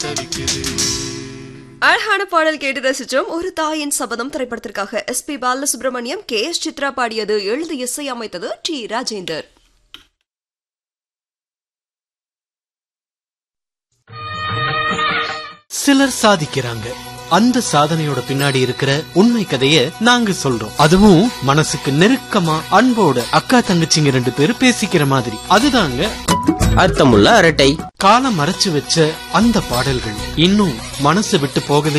அழகான பாடல் கேட்டு ரசிச்சோம் ஒரு தாயின் சபதம் திரைப்படத்திற்காக S P Balasubramaniam K S Chithra பாடியது எழுதி இசை அமைத்தது டி ராஜேந்தர் சிலர் சாதிக்கிறாங்க அந்த சாதனையோட பின்னாடி இருக்கிற உண்மை கதைய நாங்க சொல்றோம் அதுவும் மனசுக்கு நெருக்கமா அன்போட அக்கா தங்கச்சிங்க ரெண்டு பேரும் பேசிக்கிற மாதிரி அதுதாங்க அர்த்தமுள்ள அரட்டை காலம் மறைச்சு வச்ச அந்த பாடல்கள் இன்னும் மனசு விட்டு போகவே